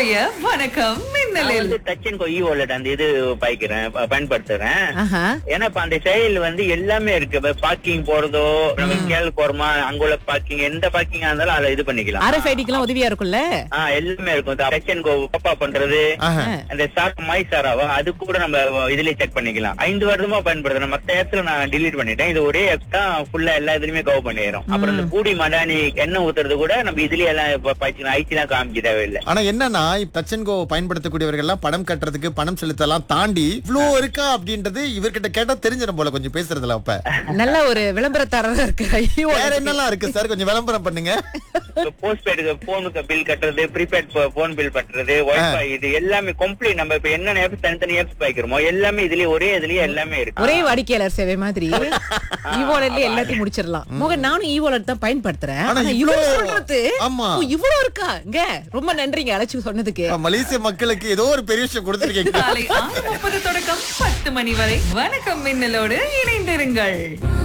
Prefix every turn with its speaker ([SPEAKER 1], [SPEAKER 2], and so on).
[SPEAKER 1] இன்றைய வணக்கம்
[SPEAKER 2] நான்
[SPEAKER 1] மின்னலில்
[SPEAKER 2] வந்து டச் அண்ட் இ வாலெட் அந்த இது பாய்க்கிறேன் ப- பயன்படுத்துறேன்
[SPEAKER 3] ஆஹா.
[SPEAKER 2] ஏன்னா இப்ப அந்த செயல் வந்து எல்லாமே இருக்கு பார்க்கிங் போறதோ நம்ம கேள் போறோமா அங்குள்ள பார்க்கிங் எந்த பார்க்கிங்கா இருந்தாலும் அதை இது பண்ணிக்கலாம்
[SPEAKER 3] RFID க்கெல்லாம் உதவியா இருக்கும்ல
[SPEAKER 2] ஆ எல்லாமே இருக்கும் டச் அண்ட் கோ பாப்பா பண்றது
[SPEAKER 4] ஆஹா.
[SPEAKER 2] அந்த சாக் மை சாராவா அது கூட நம்ம இதுலயே செக் பண்ணிக்கலாம் ஐந்து வருடமா பயன்படுத்துறேன் மத்த ஆப்ஸ்ல நான் delete பண்ணிட்டேன் இது ஒரே ஆப் தான் ஃபுல்லா எல்லா இதுலயுமே கவர் பண்ணிடுறோம் அப்புறம் இந்த பூடி மடானி எண்ணெய் ஊத்துறது கூட நம்ம இதுலயே எல்லாம் இப்ப பாய்ச்சிக்கலாம் ஐடி தான் காமிக்க தேவையில்லை
[SPEAKER 4] ஆனா என்னன்னா டச் அண்ட் கோ பயன்படுத்தக்கூடியவர்கள் எல்லாம் பணம் கட்டுறதுக்கு பணம் செலுத்தலாம் தாண்டி இவ்ளோ இருக்கா அப்படின்றது இவர்கிட்ட கேட்டா தெரிஞ்சிடும் போல கொஞ்சம் பேசுறதுல அப்ப
[SPEAKER 3] நல்ல ஒரு விளம்பரத்தாரரா இருக்கு ஐயோ
[SPEAKER 4] வேற என்னெல்லாம் இருக்கு சார் கொஞ்சம் விளம்பரம் பண்ணுங்க
[SPEAKER 2] போஸ்ட் பெய்டுக்கு போனுக்கு பில் கட்டுறது ப்ரீபெய்ட் போன் பில் கட்டுறது வைஃபை இது எல்லாமே கம்ப்ளீட் நம்ம இப்ப என்னென்ன ஆப்ஸ் தனித்தனி ஆப்ஸ் பாய்க்கிறோமோ எல்லாமே இதுலயே ஒரே இதுலயே எல்லாமே இருக்கு
[SPEAKER 3] ஒரே வாடிக்கையாளர் சேவை மாதிரி ஈவோலட்ல எல்லாத்தையும் முடிச்சிடலாம் மோகன் நானும் ஈவோலட் தான் பயன்படுத்துறேன்
[SPEAKER 4] ஆனா
[SPEAKER 3] ஆனா
[SPEAKER 4] இவ்ளோ-
[SPEAKER 3] இவ்வளவு சொல்றது
[SPEAKER 4] ஆமா.
[SPEAKER 3] ஓ, இவ்வளவு இருக்கா இங்க ரொம்ப நன்றிங்க அழைச்சு சொன்னதுக்கு
[SPEAKER 4] மலேசிய மக்களுக்கு ஏதோ ஒரு பெரிய விஷயம் கொடுத்திருக்கீங்க
[SPEAKER 1] காலை ஆறு முப்பது தொடக்கம் பத்து மணி வரை வணக்கம் மின்னலோடு இணைந்திருங்கள்